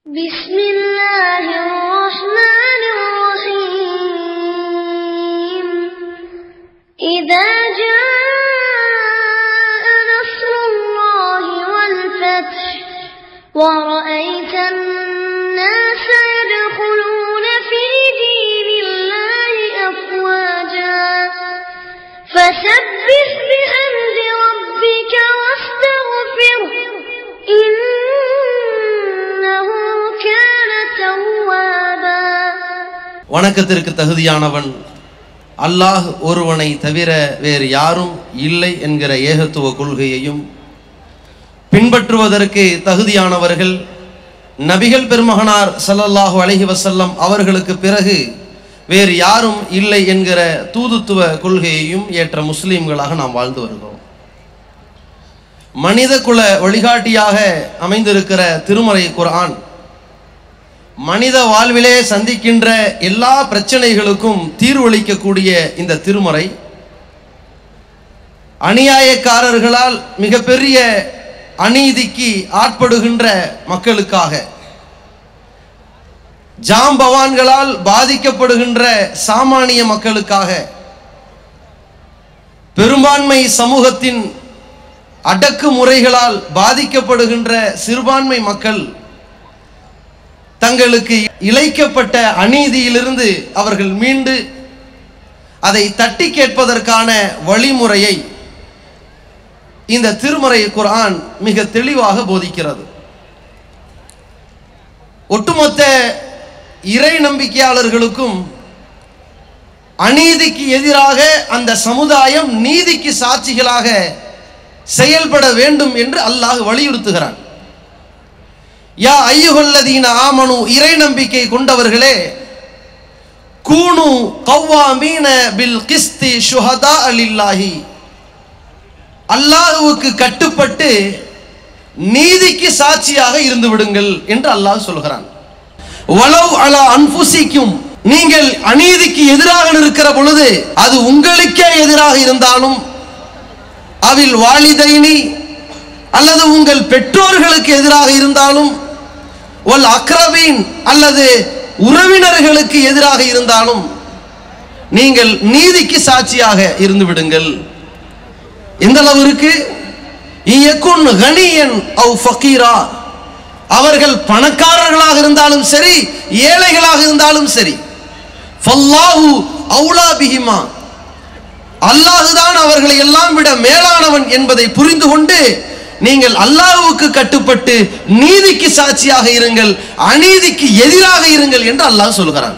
بسم الله الرحمن الرحيم إذا جاء نصر الله والفتح ورأيت الناس يدخلون في دين الله أفواجا فسبح بحمد ربك واستغفره إنه كان توابا வணக்கத்திற்கு தகுதியானவன் அல்லாஹ் ஒருவனை தவிர வேறு யாரும் இல்லை என்கிற ஏகத்துவ கொள்கையையும் பின்பற்றுவதற்கு தகுதியானவர்கள் நபிகள் பெருமகனார் ஸல்லல்லாஹு அலைஹி வஸல்லம் அவர்களுக்கு பிறகு வேறு யாரும் இல்லை என்கிற தூதுத்துவ கொள்கையையும் ஏற்ற முஸ்லிம்களாக நாம் வாழ்ந்து வருகிறோம் மனித குல வழிகாட்டியாக அமைந்திருக்கிற திருமறை குர்ஆன் மனித வாழ்விலே சந்திக்கின்ற எல்லா பிரச்சனைகளுக்கும் தீர்வளிக்கக்கூடிய இந்த திருமறை அநியாயக்காரர்களால் மிகப்பெரிய அநீதிக்கு ஆட்படுகின்ற மக்களுக்காக ஜாம்பவான்களால் பாதிக்கப்படுகின்ற சாமானிய மக்களுக்காக பெரும்பான்மை சமூகத்தின் அடக்குமுறைகளால் பாதிக்கப்படுகின்ற சிறுபான்மை மக்கள் தங்களுக்கு இழைக்கப்பட்ட அநீதியிலிருந்து அவர்கள் மீண்டு அதை தட்டி கேட்பதற்கான வழிமுறையை இந்த திருமறை குர்ஆன் மிக தெளிவாக போதிக்கிறது ஒட்டுமொத்த இறை நம்பிக்கையாளர்களுக்கும் அநீதிக்கு எதிராக அந்த சமுதாயம் நீதிக்கு சாட்சிகளாக செயல்பட வேண்டும் என்று அல்லாஹ் வலியுறுத்துகிறான் யா ஐயுகல்லதீன ஆமனு இறை நம்பிக்கை கொண்டவர்களே கூனு கவ்வாமீன பில் கிஸ்தி ஷுஹதா அலில்லாஹி அல்லாஹுவுக்கு கட்டுப்பட்டு நீதிக்கு சாட்சியாக இருந்து விடுங்கள் என்று அல்லாஹ் சொல்கிறான் வலவ் அலா அன்புசிக்கும் நீங்கள் அநீதிக்கு எதிராக நிற்கிற பொழுது அது உங்களுக்கே எதிராக இருந்தாலும் அவில் வாலிதைனி அல்லது உங்கள் பெற்றோர்களுக்கு எதிராக இருந்தாலும் ஒல் அக்ரவீன் அல்லது உறவினர்களுக்கு எதிராக இருந்தாலும் நீங்கள் நீதிக்கு சாட்சியாக இருந்து விடுங்கள் எந்த அளவிற்கு இயக்குன் கனியன் அவ் ஃபக்கீரா அவர்கள் பணக்காரர்களாக இருந்தாலும் சரி ஏழைகளாக இருந்தாலும் சரி ஃபல்லாஹு அவுலா பிஹிமா அல்லாஹுதான் அவர்களை எல்லாம் விட மேலானவன் என்பதை புரிந்து கொண்டு நீங்கள் அல்லாஹ்வுக்கு கட்டுப்பட்டு நீதிக்கு சாட்சியாக இருங்கள் அநீதிக்கு எதிராக இருங்கள் என்று அல்லாஹ் சொல்கிறான்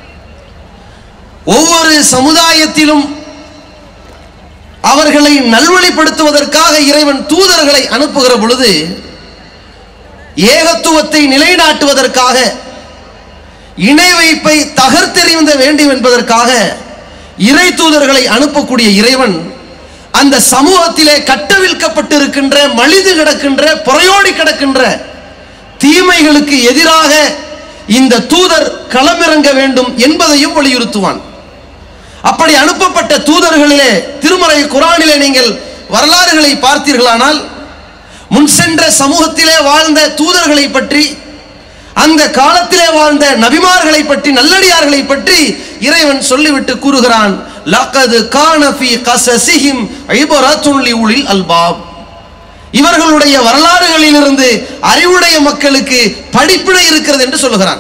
ஒவ்வொரு சமுதாயத்திலும் அவர்களை நல்வழிப்படுத்துவதற்காக இறைவன் தூதர்களை அனுப்புகிற பொழுது ஏகத்துவத்தை நிலைநாட்டுவதற்காக இணை வைப்பை தகர்த்தெறிந்த வேண்டும் என்பதற்காக இறை தூதர்களை அனுப்பக்கூடிய இறைவன் அந்த சமூகத்திலே கட்டவிழ்க்கப்பட்டிருக்கின்ற மலிது கிடக்கின்ற புறையோடி கிடக்கின்ற தீமைகளுக்கு எதிராக இந்த தூதர் களமிறங்க வேண்டும் என்பதையும் வலியுறுத்துவான் அப்படி அனுப்பப்பட்ட தூதர்களிலே திருமறை குரானிலே நீங்கள் வரலாறுகளை பார்த்தீர்களானால் முன் சென்ற சமூகத்திலே வாழ்ந்த தூதர்களை பற்றி அந்த காலத்திலே வாழ்ந்த நபிமார்களை பற்றி நல்லடியார்களை பற்றி இறைவன் சொல்லிவிட்டு கூறுகிறான் லக்கது கானஃபி கசசிஹிம் ஐபரத்துன் லிஉலில் அல்பாப் இவர்களுடைய வரலாறுகளிலிருந்து அறிவுடைய மக்களுக்கு படிப்பினை இருக்கிறது என்று சொல்லுகிறான்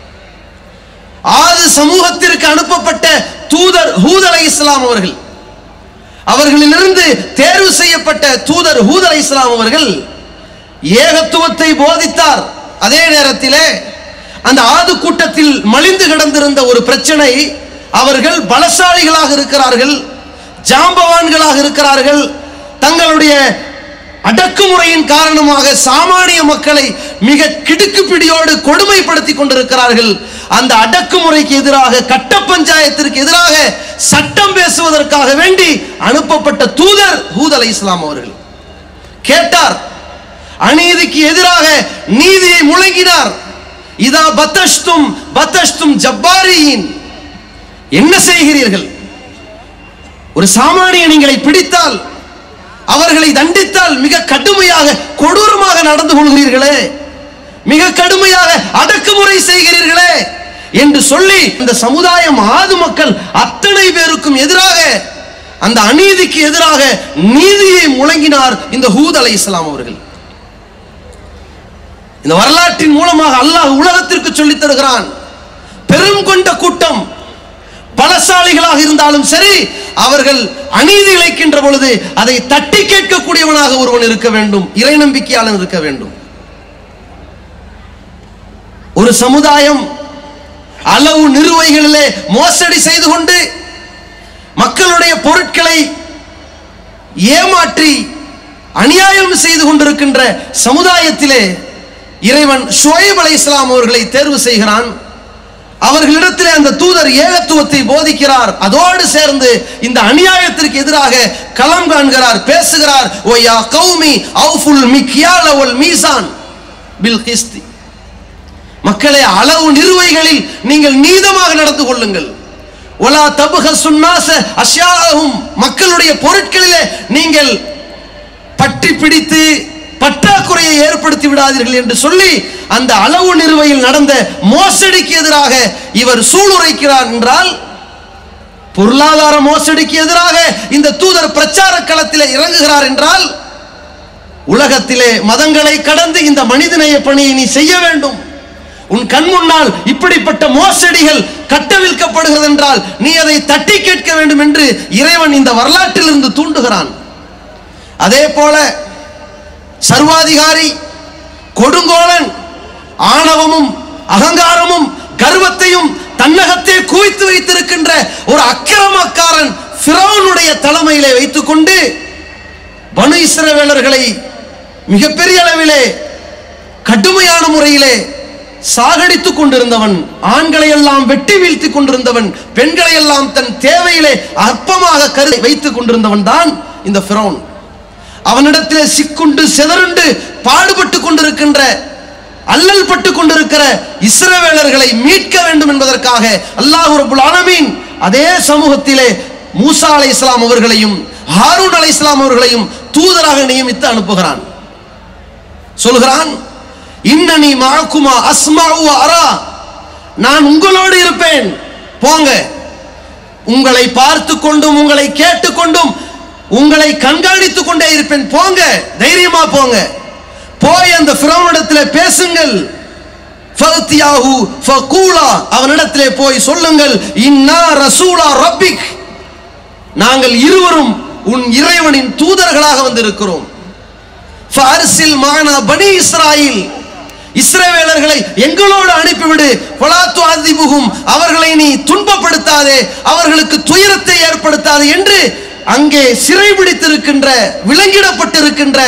ஆறு சமூகத்திற்கு அனுப்பப்பட்ட தூதர் ஹூத் அலை இஸ்லாம் அவர்கள் அவர்களிலிருந்து தேர்வு செய்யப்பட்ட தூதர் ஹூத் அலை இஸ்லாம் அவர்கள் ஏகத்துவத்தை போதித்தார் அதே நேரத்திலே அந்த ஆது கூட்டத்தில் மலிந்து கிடந்திருந்த ஒரு பிரச்சனை அவர்கள் பலசாலிகளாக இருக்கிறார்கள் ஜாம்பவான்களாக இருக்கிறார்கள் தங்களுடைய அடக்குமுறையின் காரணமாக சாமானிய மக்களை மிக கிடுக்கு பிடியோடு கொடுமைப்படுத்தி கொண்டிருக்கிறார்கள் அந்த அடக்குமுறைக்கு எதிராக கட்ட பஞ்சாயத்திற்கு எதிராக சட்டம் பேசுவதற்காக வேண்டி அனுப்பப்பட்ட தூதர் ஹூத் அலை இஸ்லாம் அவர்கள் கேட்டார் அநீதிக்கு எதிராக நீதியை முழங்கினார் இதா பத்தஷ்தும் பத்தஷ்தும் ஜப்பாரியின் என்ன செய்கிறீர்கள் ஒரு சாமானிய நீங்களை பிடித்தால் அவர்களை தண்டித்தால் மிக கடுமையாக கொடூரமாக நடந்து கொள்கிறீர்களே மிக கடுமையாக என்று சொல்லி இந்த சமுதாயம் ஆது மக்கள் அத்தனை பேருக்கும் எதிராக அந்த அநீதிக்கு எதிராக நீதியை முழங்கினார் இந்த ஹூத் அலை இஸ்லாம் அவர்கள் இந்த வரலாற்றின் மூலமாக அல்லாஹ் உலகத்திற்கு சொல்லித் தருகிறான் பெரும் கொண்ட கூட்டம் பலசாலிகளாக இருந்தாலும் சரி அவர்கள் அநீதி இழைக்கின்ற பொழுது அதை தட்டி கேட்கக்கூடியவனாக ஒருவன் இருக்க வேண்டும் இறை நம்பிக்கையாளன் இருக்க வேண்டும் ஒரு சமுதாயம் அளவு நிறுவைகளிலே மோசடி செய்து கொண்டு மக்களுடைய பொருட்களை ஏமாற்றி அநியாயம் செய்து கொண்டிருக்கின்ற சமுதாயத்திலே இறைவன் ஷுவைப் அலை இஸ்லாம் அவர்களை தேர்வு செய்கிறான் அவர்களிடத்திலே அந்த தூதர் ஏகத்துவத்தை போதிக்கிறார் அதோடு சேர்ந்து இந்த அநியாயத்திற்கு எதிராக களம் காண்கிறார் பேசுகிறார் ஓ யா கௌமி அவுஃபுல் மிக்யால வல் மீசான் பில் கிஸ்தி மக்களே அளவு நிறுவைகளில் நீங்கள் நீதமாக நடந்து கொள்ளுங்கள் ஒலா தபுக சுன்னாச அஷ்யாகும் மக்களுடைய பொருட்களிலே நீங்கள் பற்றி பிடித்து பற்றாக்குறையை ஏற்படுத்தி விடாதீர்கள் என்று சொல்லி அந்த அளவு நிறுவையில் நடந்த மோசடிக்கு எதிராக இவர் சூளுரைக்கிறார் என்றால் பொருளாதார மோசடிக்கு எதிராக இந்த தூதர் பிரச்சார களத்திலே இறங்குகிறார் என்றால் உலகத்திலே மதங்களை கடந்து இந்த மனிதநேய பணியை நீ செய்ய வேண்டும் உன் கண் முன்னால் இப்படிப்பட்ட மோசடிகள் கட்டவிழ்க்கப்படுகிறது என்றால் நீ அதை தட்டி கேட்க வேண்டும் என்று இறைவன் இந்த வரலாற்றிலிருந்து தூண்டுகிறான் அதே போல சர்வாதிகாரி கொடுங்கோலன் ஆணவமும் அகங்காரமும் கர்வத்தையும் தன்னகத்தே குவித்து வைத்திருக்கின்ற ஒரு அக்கிரமக்காரன் ஃபிரௌனுடைய தலைமையிலே வைத்துக்கொண்டு பனு இஸ்ரவேலர்களை மிகப்பெரிய அளவிலே கடுமையான முறையிலே சாகடித்துக் கொண்டிருந்தவன் ஆண்களை எல்லாம் வெட்டி வீழ்த்திக் கொண்டிருந்தவன் பெண்களை எல்லாம் தன் தேவையிலே அற்பமாக கரு வைத்துக் கொண்டிருந்தவன் தான் இந்த ஃபிரௌன் அவனிடத்திலே சிக்குண்டு செதறுண்டு பாடுபட்டு கொண்டிருக்கின்ற அல்லல் பட்டு கொண்டிருக்கிற இஸ்ரவேலர்களை மீட்க வேண்டும் என்பதற்காக அல்லாஹ் ரபுல் ஆலமீன் அதே சமூகத்திலே மூசா அலை இஸ்லாம் அவர்களையும் ஹாரூன் அலை இஸ்லாம் அவர்களையும் தூதராக நியமித்து அனுப்புகிறான் சொல்கிறான் இன்னனி மாக்குமா அஸ்மாவு அரா நான் உங்களோடு இருப்பேன் போங்க உங்களை பார்த்து கொண்டும் உங்களை கேட்டுக்கொண்டும் உங்களை கண்காணித்துக் கொண்டே இருப்பேன் போங்க தைரியமா போங்க போய் அந்த ஃபிரௌனிடத்தில் பேசுங்கள் ஃபத்தியாஹு ஃபகூலா அவனிடத்திலே போய் சொல்லுங்கள் இன்னா ரசூலா ரப்பிக் நாங்கள் இருவரும் உன் இறைவனின் தூதர்களாக வந்திருக்கிறோம் ஃபாரிசில் மானா பனி இஸ்ராயில் இஸ்ரவேலர்களை எங்களோடு அனுப்பிவிடு பலாத்து அதிபுகும் அவர்களை நீ துன்பப்படுத்தாதே அவர்களுக்கு துயரத்தை ஏற்படுத்தாதே என்று அங்கே சிறைபிடித்திருக்கின்ற விலங்கிடப்பட்டிருக்கின்ற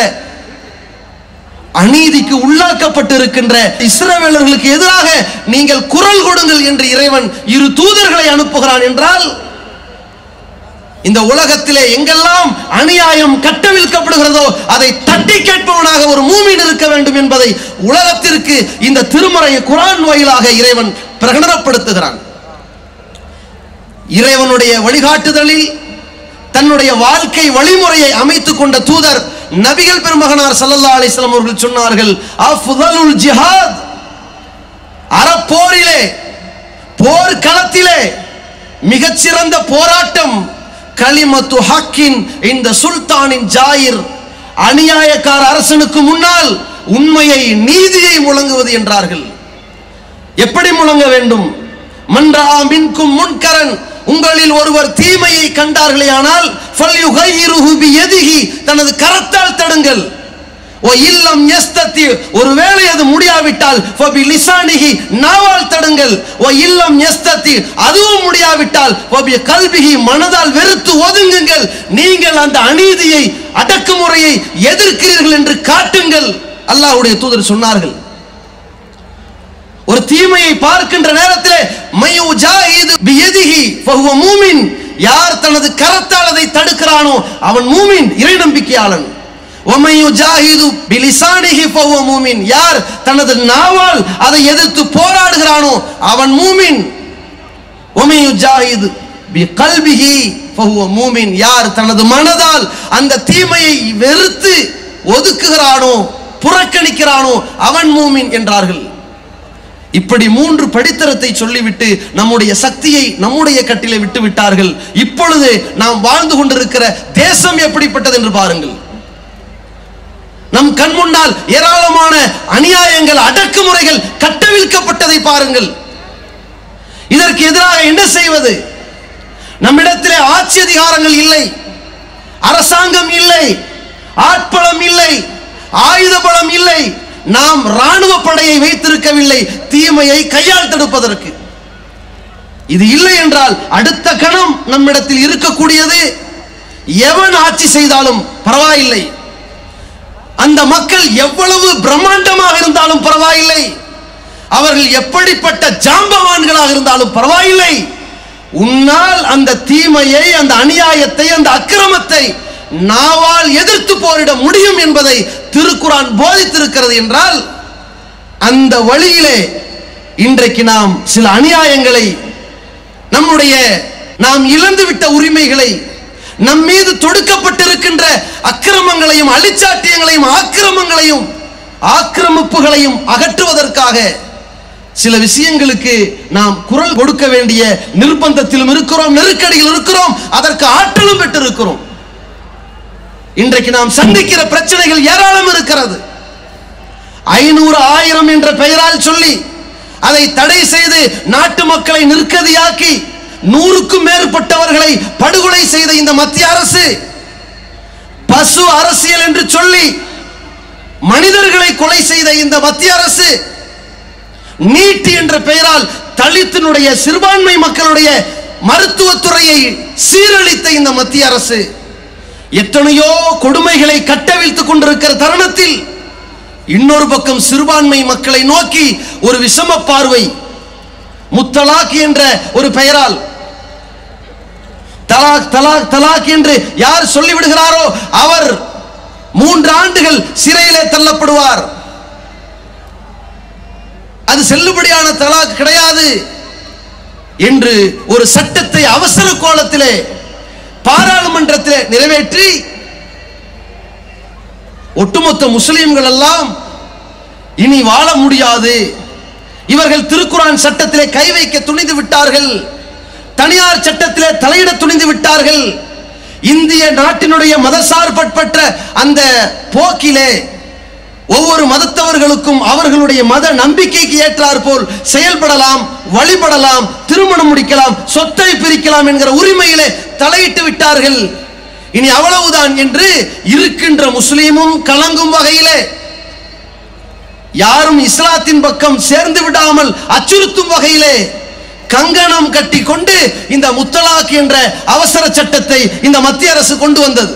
அநீதிக்கு உள்ளாக்கப்பட்டிருக்கின்ற இஸ்ரவேலர்களுக்கு எதிராக நீங்கள் குரல் கொடுங்கள் என்று இறைவன் இரு தூதர்களை அனுப்புகிறான் என்றால் இந்த உலகத்திலே எங்கெல்லாம் அநியாயம் கட்டவிழ்க்கப்படுகிறதோ அதை தட்டி கேட்பவனாக ஒரு மூமின் இருக்க வேண்டும் என்பதை உலகத்திற்கு இந்த திருமறை குரான் வாயிலாக இறைவன் பிரகடனப்படுத்துகிறான் இறைவனுடைய வழிகாட்டுதலில் தன்னுடைய வாழ்க்கை வழிமுறையை அமைத்துக் கொண்ட தூதர் நபிகள் பெருமகனார் ஸல்லல்லாஹு அலைஹி வஸல்லம் அவர்கள் சொன்னார்கள் அஃதலுல் ஜிஹாத் அறப்போரிலே போர் களத்திலே மிகச்சிறந்த போராட்டம் கலிமத்து ஹக்கின் இந்த சுல்தானின் ஜாயிர் அநியாயக்கார அரசனுக்கு முன்னால் உண்மையை நீதியை முழங்குவது என்றார்கள் எப்படி முழங்க வேண்டும் மன்றா மின்கும் முன்கரன் உங்களில் ஒருவர் தீமையை கண்டார்களே ஆனால் தனது கரத்தால் தடுங்கள் ஓ இல்லம் எஸ்தத்தி ஒருவேளை அது முடியாவிட்டால் ஃபபி லிசானிஹி நாவால் தடுங்கள் ஓ இல்லம் எஸ்தத்தி அதுவும் முடியாவிட்டால் ஃபபி கல்விஹி மனதால் வெறுத்து ஒதுங்குங்கள் நீங்கள் அந்த அநீதியை அடக்குமுறையை எதிர்க்கிறீர்கள் என்று காட்டுங்கள் அல்லாஹ்வுடைய தூதர் சொன்னார்கள் ஒரு தீமையை பார்க்கின்ற நேரத்தில் மையு ஜாஹிது பியதிஹி ஃபஹுவ மூமின் யார் தனது கரத்தால் அதை தடுக்கிறானோ அவன் மூமின் இறை நம்பிக்கையாளன் ஒமையு ஜாஹிது பிலிசானிஹி ஃபஹுவ மூமின் யார் தனது நாவால் அதை எதிர்த்து போராடுகிறானோ அவன் மூமின் ஒமையு ஜாஹிது பி கல்பிஹி ஃபஹுவ மூமின் யார் தனது மனதால் அந்த தீமையை வெறுத்து ஒதுக்குகிறானோ புறக்கணிக்கிறானோ அவன் மூமின் என்றார்கள் இப்படி மூன்று படித்தரத்தை சொல்லிவிட்டு நம்முடைய சக்தியை நம்முடைய கட்டிலே விட்டு விட்டார்கள் இப்பொழுது நாம் வாழ்ந்து கொண்டிருக்கிற தேசம் எப்படிப்பட்டது என்று பாருங்கள் நம் கண் முன்னால் ஏராளமான அநியாயங்கள் அடக்குமுறைகள் கட்டவிழ்க்கப்பட்டதை பாருங்கள் இதற்கு எதிராக என்ன செய்வது நம்மிடத்திலே ஆட்சி அதிகாரங்கள் இல்லை அரசாங்கம் இல்லை ஆட்பலம் இல்லை ஆயுத பலம் இல்லை நாம் ராணுவ படையை வைத்திருக்கவில்லை தீமையை கையால் தடுப்பதற்கு இது இல்லை என்றால் அடுத்த கணம் நம்மிடத்தில் இருக்கக்கூடியது எவன் ஆட்சி செய்தாலும் பரவாயில்லை அந்த மக்கள் எவ்வளவு பிரம்மாண்டமாக இருந்தாலும் பரவாயில்லை அவர்கள் எப்படிப்பட்ட ஜாம்பவான்களாக இருந்தாலும் பரவாயில்லை உன்னால் அந்த தீமையை அந்த அநியாயத்தை அந்த அக்கிரமத்தை நாவால் எதிர்த்து போரிட முடியும் என்பதை திருக்குரான் போதித்திருக்கிறது என்றால் அந்த வழியிலே இன்றைக்கு நாம் சில அநியாயங்களை நம்முடைய நாம் இழந்துவிட்ட உரிமைகளை நம் மீது தொடுக்கப்பட்டிருக்கின்ற அக்கிரமங்களையும் அழிச்சாட்டியங்களையும் ஆக்கிரமங்களையும் ஆக்கிரமிப்புகளையும் அகற்றுவதற்காக சில விஷயங்களுக்கு நாம் குரல் கொடுக்க வேண்டிய நிர்பந்தத்திலும் இருக்கிறோம் நெருக்கடியில் இருக்கிறோம் அதற்கு ஆற்றலும் பெற்றிருக்கிறோம் இன்றைக்கு நாம் சந்திக்கிற பிரச்சனைகள் ஏராளம் இருக்கிறது ஐநூறு ஆயிரம் என்ற பெயரால் சொல்லி அதை தடை செய்து நாட்டு மக்களை நிற்கதியாக்கி நூறுக்கும் மேற்பட்டவர்களை படுகொலை செய்த இந்த மத்திய அரசு பசு அரசியல் என்று சொல்லி மனிதர்களை கொலை செய்த இந்த மத்திய அரசு நீட் என்ற பெயரால் தலித்தினுடைய சிறுபான்மை மக்களுடைய மருத்துவத்துறையை சீரழித்த இந்த மத்திய அரசு எத்தனையோ கொடுமைகளை கட்டவிழ்த்துக் கொண்டிருக்கிற தருணத்தில் இன்னொரு பக்கம் சிறுபான்மை மக்களை நோக்கி ஒரு விஷம பார்வை முத்தலாக் என்ற ஒரு பெயரால் தலாக் தலாக் தலாக் என்று யார் சொல்லிவிடுகிறாரோ அவர் மூன்று ஆண்டுகள் சிறையிலே தள்ளப்படுவார் அது செல்லுபடியான தலாக் கிடையாது என்று ஒரு சட்டத்தை அவசர கோலத்திலே பாராளுமன்றத்திலே நிறைவேற்றி ஒட்டுமொத்த முஸ்லிம்கள் எல்லாம் இனி வாழ முடியாது இவர்கள் திருக்குரான் சட்டத்திலே கை வைக்க துணிந்து விட்டார்கள் தனியார் சட்டத்திலே தலையிட துணிந்து விட்டார்கள் இந்திய நாட்டினுடைய மதசார்பற்ற அந்த போக்கிலே ஒவ்வொரு மதத்தவர்களுக்கும் அவர்களுடைய மத நம்பிக்கைக்கு ஏற்றார் போல் செயல்படலாம் வழிபடலாம் திருமணம் முடிக்கலாம் சொத்தை பிரிக்கலாம் என்கிற உரிமையிலே தலையிட்டு விட்டார்கள் இனி அவ்வளவுதான் என்று இருக்கின்ற முஸ்லீமும் கலங்கும் வகையிலே யாரும் இஸ்லாத்தின் பக்கம் சேர்ந்து விடாமல் அச்சுறுத்தும் வகையிலே கங்கணம் கட்டி கொண்டு இந்த முத்தலாக் என்ற அவசர சட்டத்தை இந்த மத்திய அரசு கொண்டு வந்தது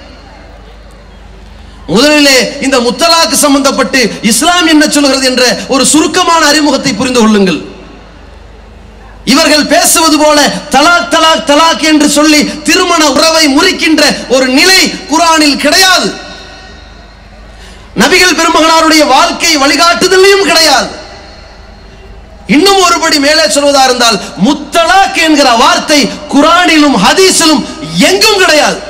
முதலிலே இந்த முத்தலாக்கு சம்பந்தப்பட்டு இஸ்லாம் என்ன சொல்கிறது என்ற ஒரு சுருக்கமான அறிமுகத்தை புரிந்து கொள்ளுங்கள் இவர்கள் பேசுவது போல தலாக் தலாக் தலாக் என்று சொல்லி திருமண உறவை முறிக்கின்ற ஒரு நிலை குரானில் கிடையாது நபிகள் பெருமகனாருடைய வாழ்க்கை வழிகாட்டுதலையும் கிடையாது இன்னும் ஒருபடி மேலே சொல்வதா இருந்தால் முத்தலாக் என்கிற வார்த்தை குரானிலும் ஹதீஸிலும் எங்கும் கிடையாது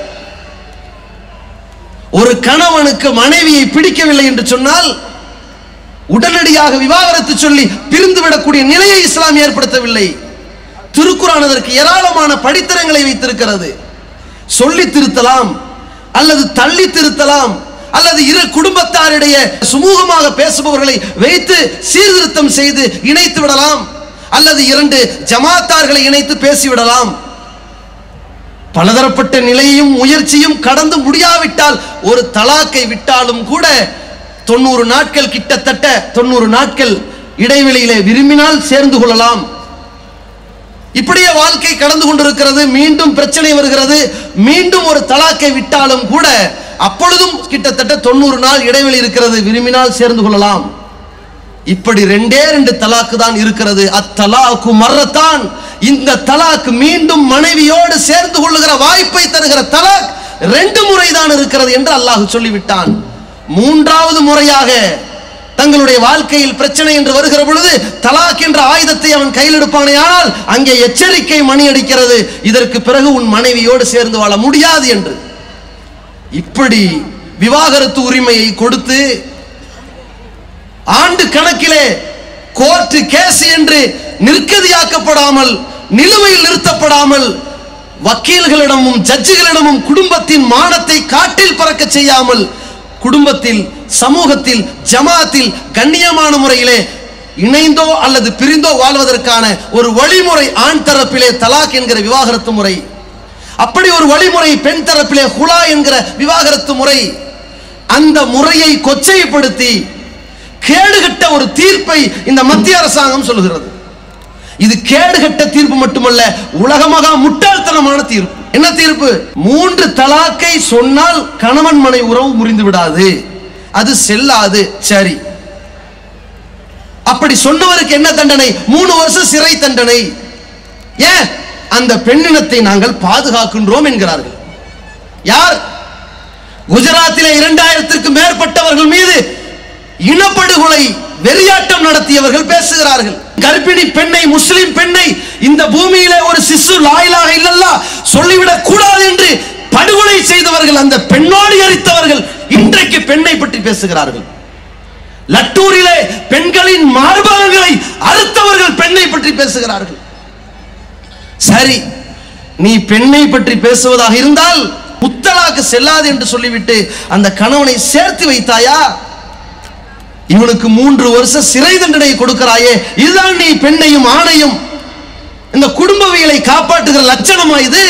ஒரு கணவனுக்கு மனைவியை பிடிக்கவில்லை என்று சொன்னால் உடனடியாக விவாகரத்து சொல்லி பிரிந்து விடக்கூடிய நிலையை இஸ்லாம் ஏற்படுத்தவில்லை திருக்குறான் அதற்கு ஏராளமான படித்தரங்களை வைத்திருக்கிறது சொல்லி திருத்தலாம் அல்லது தள்ளி திருத்தலாம் அல்லது இரு குடும்பத்தாரிடையே சுமூகமாக பேசுபவர்களை வைத்து சீர்திருத்தம் செய்து இணைத்து விடலாம் அல்லது இரண்டு ஜமாத்தார்களை இணைத்து பேசிவிடலாம் பலதரப்பட்ட நிலையும் முயற்சியும் கடந்து முடியாவிட்டால் ஒரு தலாக்கை விட்டாலும் கூட தொண்ணூறு நாட்கள் கிட்டத்தட்ட தொண்ணூறு நாட்கள் இடைவெளியிலே விரும்பினால் சேர்ந்து கொள்ளலாம் இப்படியே வாழ்க்கை கடந்து கொண்டிருக்கிறது மீண்டும் பிரச்சனை வருகிறது மீண்டும் ஒரு தலாக்கை விட்டாலும் கூட அப்பொழுதும் கிட்டத்தட்ட தொண்ணூறு நாள் இடைவெளி இருக்கிறது விரும்பினால் சேர்ந்து கொள்ளலாம் இப்படி ரெண்டே ரெண்டு தலாக்கு தான் இருக்கிறது அத்தலாக்கு மர்றத்தான் இந்த தலாக் மீண்டும் மனைவியோடு சேர்ந்து கொள்ளுகிற வாய்ப்பை தருகிற தலாக் ரெண்டு முறை தான் இருக்கிறது என்று அல்லாஹ் சொல்லிவிட்டான் மூன்றாவது முறையாக தங்களுடைய வாழ்க்கையில் பிரச்சனை என்று வருகிற பொழுது தலாக் என்ற ஆயுதத்தை அவன் கையில் எடுப்பானே ஆனால் அங்கே எச்சரிக்கை மணி அடிக்கிறது இதற்கு பிறகு உன் மனைவியோடு சேர்ந்து வாழ முடியாது என்று இப்படி விவாகரத்து உரிமையை கொடுத்து ஆண்டு கணக்கிலே கோர்ட்டு கேஸ் என்று நிற்கதியாக்கப்படாமல் நிலுவையில் நிறுத்தப்படாமல் வக்கீல்களிடமும் ஜட்ஜுகளிடமும் குடும்பத்தின் மானத்தை காட்டில் பறக்க செய்யாமல் குடும்பத்தில் சமூகத்தில் ஜமாத்தில் கண்ணியமான முறையிலே இணைந்தோ அல்லது பிரிந்தோ வாழ்வதற்கான ஒரு வழிமுறை ஆண் தரப்பிலே தலாக் என்கிற விவாகரத்து முறை அப்படி ஒரு வழிமுறை பெண் தரப்பிலே ஹுலா என்கிற விவாகரத்து முறை அந்த முறையை கொச்சைப்படுத்தி கேடுகட்ட ஒரு தீர்ப்பை இந்த மத்திய அரசாங்கம் சொல்கிறது இது கேடுகட்ட தீர்ப்பு மட்டுமல்ல உலகமாக முட்டாள்தனமான தீர்ப்பு என்ன தீர்ப்பு மூன்று தலாக்கை சொன்னால் கணவன் மனை உறவு முறிந்து விடாது அது செல்லாது சரி அப்படி சொன்னவருக்கு என்ன தண்டனை மூணு வருஷம் சிறை தண்டனை ஏன் அந்த பெண்ணினத்தை நாங்கள் பாதுகாக்கின்றோம் என்கிறார்கள் யார் குஜராத்திலே இரண்டாயிரத்திற்கு மேற்பட்டவர்கள் மீது இனப்படுகொலை வெறியாட்டம் நடத்தியவர்கள் பேசுகிறார்கள் கர்ப்பிணி பெண்ணை முஸ்லிம் பெண்ணை இந்த பூமியிலே ஒரு சிசு லாயிலாக இல்லல்லா சொல்லிவிடக் கூடாது என்று படுகொலை செய்தவர்கள் அந்த பெண்ணோடு எரித்தவர்கள் இன்றைக்கு பெண்ணை பற்றி பேசுகிறார்கள் லட்டூரிலே பெண்களின் மார்பகங்களை அறுத்தவர்கள் பெண்ணை பற்றி பேசுகிறார்கள் சரி நீ பெண்ணை பற்றி பேசுவதாக இருந்தால் முத்தலாக்கு செல்லாது என்று சொல்லிவிட்டு அந்த கணவனை சேர்த்து வைத்தாயா இவனுக்கு மூன்று வருஷம் சிறை தண்டனை கொடுக்கிறாயே இதுதான் நீ பெண்ணையும் ஆணையும் இந்த குடும்பவியலை காப்பாற்றுகிற லட்சணமா இது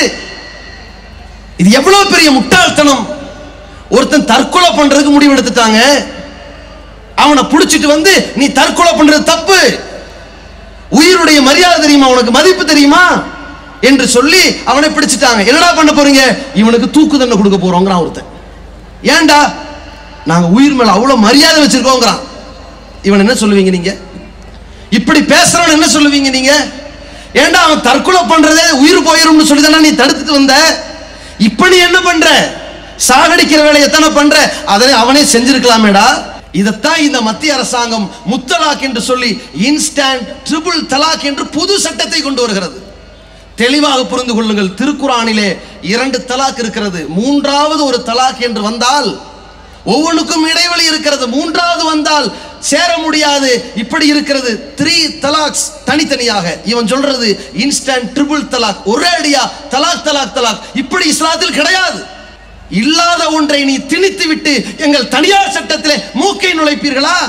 இது எவ்வளவு பெரிய முட்டாள்தனம் ஒருத்தன் தற்கொலை பண்றதுக்கு முடிவு எடுத்துட்டாங்க அவனை புடிச்சிட்டு வந்து நீ தற்கொலை பண்றது தப்பு உயிருடைய மரியாதை தெரியுமா உனக்கு மதிப்பு தெரியுமா என்று சொல்லி அவனை பிடிச்சிட்டாங்க என்னடா பண்ண போறீங்க இவனுக்கு தூக்கு தண்டனை கொடுக்க போறோங்கிறான் ஒருத்தன் ஏன்டா நாங்க உயிர் மேல அவ்வளவு மரியாதை வச்சிருக்கோங்கிறான் இவன் என்ன சொல்லுவீங்க நீங்க இப்படி பேசுறவன் என்ன சொல்லுவீங்க நீங்க ஏன்டா அவன் தற்கொலை பண்றதே உயிர் போயிரும்னு சொல்லி தானே நீ தடுத்துட்டு வந்த இப்ப நீ என்ன பண்ற சாகடிக்கிற வேலை எத்தனை பண்ற அதனை அவனே செஞ்சிருக்கலாமேடா இதைத்தான் இந்த மத்திய அரசாங்கம் முத்தலாக் என்று சொல்லி இன்ஸ்டன்ட் ட்ரிபிள் தலாக் என்று புது சட்டத்தை கொண்டு வருகிறது தெளிவாக புரிந்து கொள்ளுங்கள் திருக்குறானிலே இரண்டு தலாக் இருக்கிறது மூன்றாவது ஒரு தலாக் என்று வந்தால் ஒவ்வொன்றுக்கும் இடைவெளி இருக்கிறது மூன்றாவது வந்தால் சேர முடியாது இப்படி இருக்கிறது த்ரீ தலாக்ஸ் தனித்தனியாக இவன் சொல்றது இன்ஸ்டன்ட் ட்ரிபிள் தலாக் ஒரே அடியா தலாக் தலாக் தலாக் இப்படி இஸ்லாத்தில் கிடையாது இல்லாத ஒன்றை நீ திணித்து விட்டு எங்கள் தனியார் சட்டத்திலே மூக்கை நுழைப்பீர்களா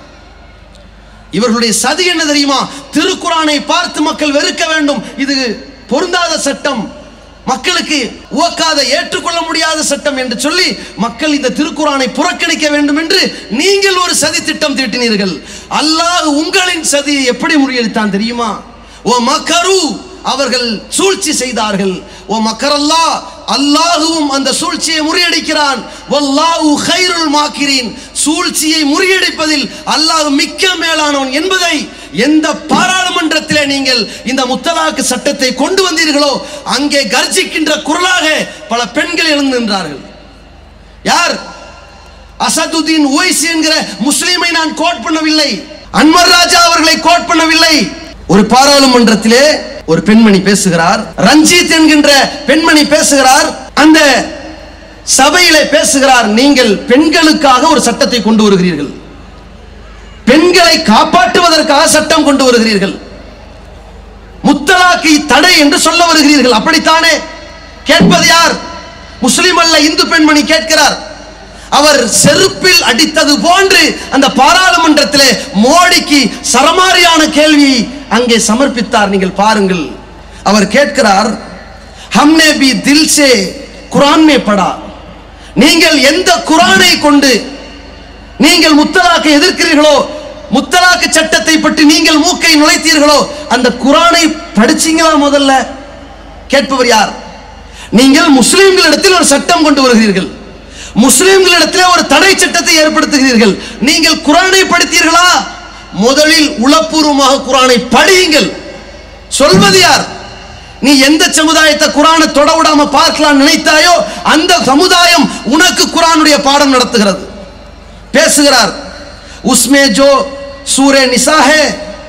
இவர்களுடைய சதி என்ன தெரியுமா திருக்குறானை பார்த்து மக்கள் வெறுக்க வேண்டும் இது பொருந்தாத சட்டம் மக்களுக்கு உவக்காத ஏற்றுக்கொள்ள முடியாத சட்டம் என்று சொல்லி மக்கள் இந்த திருக்குறானை புறக்கணிக்க வேண்டும் என்று நீங்கள் ஒரு சதி திட்டம் தீட்டினீர்கள் அல்லாஹ் உங்களின் சதியை எப்படி முறியடித்தான் தெரியுமா ஓ மக்கரு அவர்கள் சூழ்ச்சி செய்தார்கள் ஓ மக்கரல்லா அல்லாஹுவும் அந்த சூழ்ச்சியை முறியடிக்கிறான் வல்லாஹு கைருல் மாக்கிறீன் சூழ்ச்சியை முறியடிப்பதில் அல்லாஹ் மிக்க மேலானவன் என்பதை எந்த பாராளுமன்றத்திலே நீங்கள் இந்த முத்தலாக்கு சட்டத்தை கொண்டு வந்தீர்களோ அங்கே கர்ஜிக்கின்ற குரலாக பல பெண்கள் எழுந்து நின்றார்கள் யார் அசதுதீன் உவைசி என்கிற முஸ்லீமை நான் கோட் பண்ணவில்லை அன்வர் ராஜா அவர்களை கோட் பண்ணவில்லை ஒரு பாராளுமன்றத்திலே ஒரு பெண்மணி பேசுகிறார் ரஞ்சித் என்கின்ற பெண்மணி பேசுகிறார் அந்த சபையிலே பேசுகிறார் நீங்கள் பெண்களுக்காக ஒரு சட்டத்தை கொண்டு வருகிறீர்கள் பெண்களை காப்பாற்றுவதற்காக சட்டம் கொண்டு வருகிறீர்கள் முத்தலாக்கு தடை என்று சொல்ல வருகிறீர்கள் அப்படித்தானே கேட்பது யார் முஸ்லிம் அல்ல இந்து பெண்மணி கேட்கிறார் அவர் செருப்பில் அடித்தது போன்று அந்த பாராளுமன்றத்திலே மோடிக்கு சரமாரியான கேள்வி அங்கே சமர்ப்பித்தார் நீங்கள் பாருங்கள் அவர் கேட்கிறார் ஹம்னே பி தில் சே குரான் மே படா நீங்கள் எந்த குரானை கொண்டு நீங்கள் முத்தலாக்கை எதிர்க்கிறீர்களோ முத்தலாக்கு சட்டத்தை பற்றி நீங்கள் மூக்கை நுழைத்தீர்களோ அந்த குரானை படிச்சீங்களா முதல்ல கேட்பவர் யார் நீங்கள் முஸ்லிம்களிடத்தில் ஒரு சட்டம் கொண்டு வருகிறீர்கள் முஸ்லிம்களிடத்தில் ஒரு தடை சட்டத்தை ஏற்படுத்துகிறீர்கள் நீங்கள் குரானை படித்தீர்களா முதலில் உளப்பூர்வமாக குரானை படியுங்கள் சொல்வது யார் நீ எந்த சமுதாயத்தை குரானை தொட விடாம பார்க்கலாம் நினைத்தாயோ அந்த சமுதாயம் உனக்கு குரானுடைய பாடம் நடத்துகிறது பேசுகிறார் उसमें जो सूर्य निसा है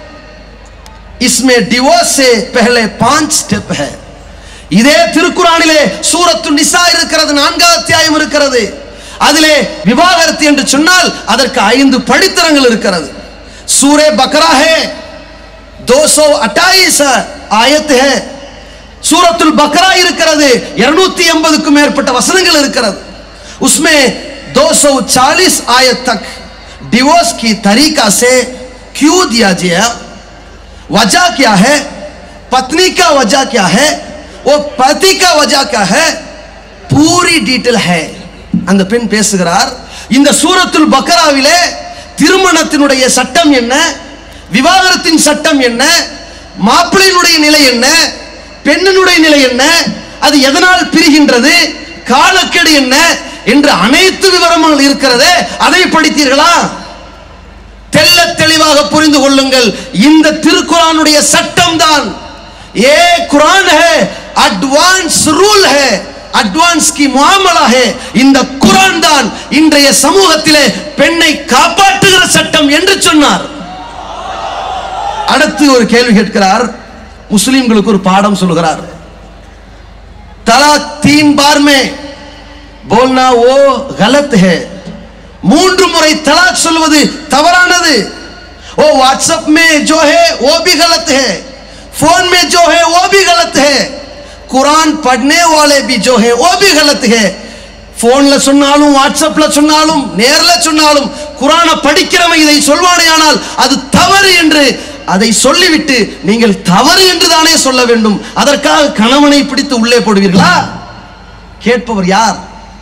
इसमें डिवोर्स से पहले पांच स्टेप है இதே திருக்குறானிலே சூரத்து நிசா இருக்கிறது நான்காவது அத்தியாயம் இருக்கிறது அதிலே விவாகரத்து என்று சொன்னால் அதற்கு ஐந்து படித்தரங்கள் இருக்கிறது सूर्य बकरा है 228 ஆயத் है சூரத்துல் பக்ரா இருக்கிறது 280 எண்பதுக்கும் மேற்பட்ட வசனங்கள் இருக்கிறது उसमें 240 आयत तक डिवोर्स की तरीका से क्यों दिया गया वजह क्या है पत्नी का वजह क्या है वो पति का वजह क्या है பூரி டீட்டெயில் ஹே அந்த பெண் பேசுகிறார் இந்த சூரத்துல் பக்கராவிலே திருமணத்தினுடைய சட்டம் என்ன விவாகரத்தின் சட்டம் என்ன மாப்பிள்ளையினுடைய நிலை என்ன பெண்ணினுடைய நிலை என்ன அது எதனால் பிரிகின்றது காலக்கெடு என்ன என்று அனைத்து விவரங்கள் இருக்கிறதே அதை படித்தீர்களா தெள்ள தெளிவாக புரிந்து கொள்ளுங்கள் இந்த திருக்குறானுடைய சட்டம் தான் ஏ குரான் है அட்வான்ஸ் ரூல் है அட்வான்ஸ் கி முஆமலா है இந்த குரான் தான் இன்றைய சமூகத்திலே பெண்ணை காப்பாற்றுகிற சட்டம் என்று சொன்னார் அடுத்து ஒரு கேள்வி கேட்கிறார் முஸ்லிம்களுக்கு ஒரு பாடம் சொல்கிறார் தலாக் தீன் பார் மே போல்னா ஓ கலத் है மூன்று முறை தலாக் சொல்வது தவறானது ओ व्हाट्सएप में जो है वो भी गलत है फोन में जो है वो भी गलत है कुरान पढ़ने वाले भी जो है वो भी गलत है போன்ல சொன்னாலும் வாட்ஸ்அப்ல சொன்னாலும் நேர்ல சொன்னாலும் குரானை படிக்கிறவன் இதை சொல்வானேயானால் அது தவறு என்று அதை சொல்லிவிட்டு நீங்கள் தவறு என்று தானே சொல்ல வேண்டும் அதற்காக கணவனை பிடித்து உள்ளே போடுவீர்களா கேட்பவர் யார்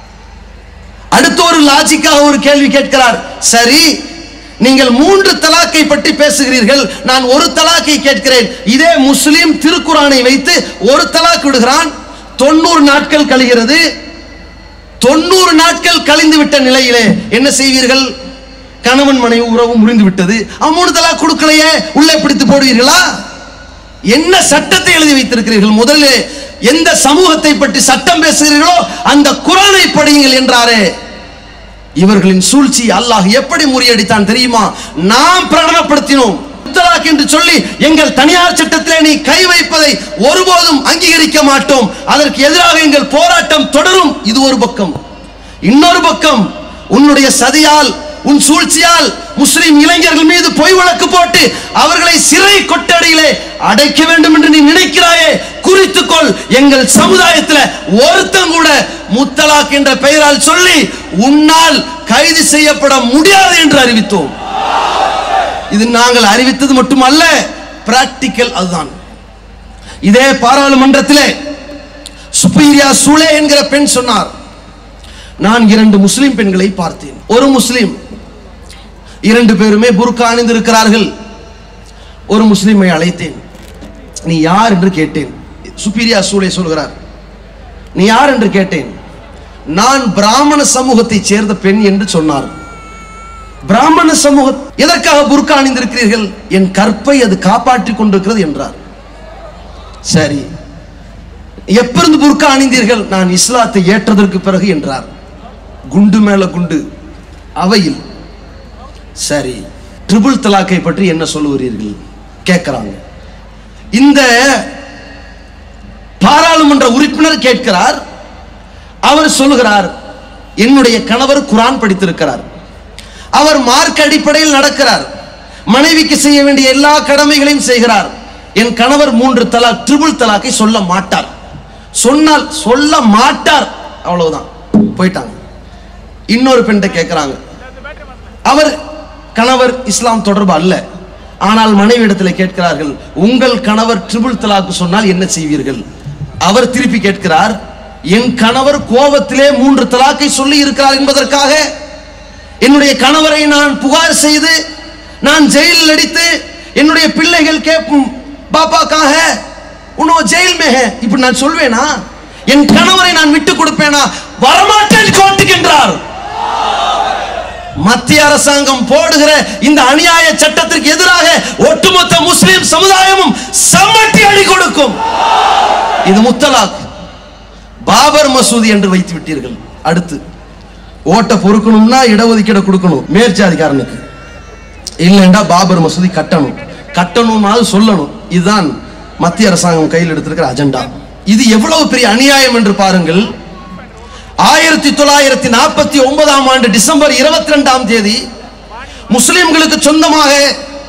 அடுத்த ஒரு லாஜிக்காக ஒரு கேள்வி கேட்கிறார் சரி நீங்கள் மூன்று தலாக்கை பற்றி பேசுகிறீர்கள் நான் ஒரு தலாக்கை கேட்கிறேன் இதே முஸ்லிம் திருக்குறானை வைத்து ஒரு தலாக் விடுகிறான் தொண்ணூறு நாட்கள் கழிகிறது தொண்ணூறு நாட்கள் கழிந்து விட்ட நிலையிலே என்ன செய்வீர்கள் கணவன் மனைவி உறவு முறிந்து விட்டது அவன் மூணு தலாக் கொடுக்கலையே உள்ளே பிடித்து போடுவீர்களா என்ன சட்டத்தை எழுதி வைத்திருக்கிறீர்கள் முதலில் எந்த சமூகத்தை பற்றி சட்டம் பேசுகிறீர்களோ அந்த குரானை படியுங்கள் என்றாரே இவர்களின் சூழ்ச்சி அல்லாஹ் எப்படி முறியடித்தான் தெரியுமா நாம் பிரகடனப்படுத்தினோம் முத்தலாக் என்று சொல்லி எங்கள் தனியார் சட்டத்திலே நீ கை வைப்பதை ஒருபோதும் அங்கீகரிக்க மாட்டோம் அதற்கு எதிராக எங்கள் போராட்டம் தொடரும் இது ஒரு பக்கம் இன்னொரு பக்கம் உன்னுடைய சதியால் உன் சூழ்ச்சியால் முஸ்லிம் இளைஞர்கள் மீது பொய் வழக்கு போட்டு அவர்களை சிறை கொட்டடியிலே அடைக்க வேண்டும் என்று நீ நினைக்கிறாயே குறித்துக்கொள் எங்கள் சமுதாயத்தில் ஒருத்தன் கூட முத்தலாக் என்ற பெயரால் சொல்லி உன்னால் கைது செய்யப்பட முடியாது என்று அறிவித்தோம் இது நாங்கள் அறிவித்தது மட்டுமல்ல பிராக்டிக்கல் அதுதான் இதே பாராளுமன்றத்திலே சுப்பீரியா சூலே என்கிற பெண் சொன்னார் நான் இரண்டு முஸ்லிம் பெண்களை பார்த்தேன் ஒரு முஸ்லிம் இரண்டு பேருமே புர்கா அணிந்திருக்கிறார்கள் ஒரு முஸ்லிமை அழைத்தேன் நீ யார் என்று கேட்டேன் சுப்பீரியா சூலே சொல்கிறார் நீ யார் என்று கேட்டேன் நான் பிராமண சமூகத்தைச் சேர்ந்த பெண் என்று சொன்னார் பிராமண சமூக எதற்காக புர்கா அணிந்திருக்கிறீர்கள் என் கற்பை அது காப்பாற்றிக் கொண்டிருக்கிறது என்றார் சரி எப்பிருந்து புர்கா அணிந்தீர்கள் நான் இஸ்லாத்தை ஏற்றதற்கு பிறகு என்றார் குண்டு மேல குண்டு அவையில் சரி ட்ரிபிள் தலாக்கை பற்றி என்ன சொல்லுகிறீர்கள் கேட்கிறாங்க இந்த பாராளுமன்ற உறுப்பினர் கேட்கிறார் அவர் சொல்லுகிறார் என்னுடைய கணவர் குரான் படித்திருக்கிறார் அவர் மார்க் அடிப்படையில் நடக்கிறார் மனைவிக்கு செய்ய வேண்டிய எல்லா கடமைகளையும் செய்கிறார் என் கணவர் மூன்று தலாக் ட்ரிபிள் தலாக்கை சொல்ல மாட்டார் சொன்னால் சொல்ல மாட்டார் அவ்வளவுதான் போயிட்டாங்க இன்னொரு பெண்ணை கேட்கிறாங்க அவர் கணவர் இஸ்லாம் தொடர்பு அல்ல ஆனால் மனைவி இடத்துல கேட்கிறார்கள் உங்கள் கணவர் ட்ரிபிள் தலாக்கு சொன்னால் என்ன செய்வீர்கள் அவர் திருப்பி கேட்கிறார் என் கணவர் கோபத்திலே மூன்று தலாக்கை சொல்லி இருக்கிறார் என்பதற்காக என்னுடைய கணவரை நான் புகார் செய்து நான் ஜெயிலில் அடித்து என்னுடைய பிள்ளைகள் கேட்கும் பாப்பாக்காக உன்னோ ஜெயில் மேக இப்படி நான் சொல்வேனா என் கணவரை நான் விட்டு கொடுப்பேனா வரமாட்டேன் கோட்டுகின்றார் மத்திய அரசாங்கம் போடுகிற இந்த அநியாய சட்டத்திற்கு எதிராக ஒட்டுமொத்த முஸ்லிம் சமுதாயமும் சம்மட்டி அடி கொடுக்கும் இது முத்தலாக் பாபர் மசூதி என்று வைத்து விட்டீர்கள் அடுத்து ஓட்டை பொறுக்கணும்னா இடஒதுக்கீடு கொடுக்கணும் மேற்ஜாதிக்காரனுக்கு இல்லைண்டா பாபர் மசூதி கட்டணும் கட்டணும்னாவது சொல்லணும் இதுதான் மத்திய அரசாங்கம் கையில் எடுத்திருக்கிற அஜெண்டா இது எவ்வளவு பெரிய அநியாயம் என்று பாருங்கள் ஆயிரத்தி தொள்ளாயிரத்தி நாற்பத்தி ஒன்பதாம் ஆண்டு டிசம்பர் இருபத்தி ரெண்டாம் தேதி முஸ்லிம்களுக்கு சொந்தமாக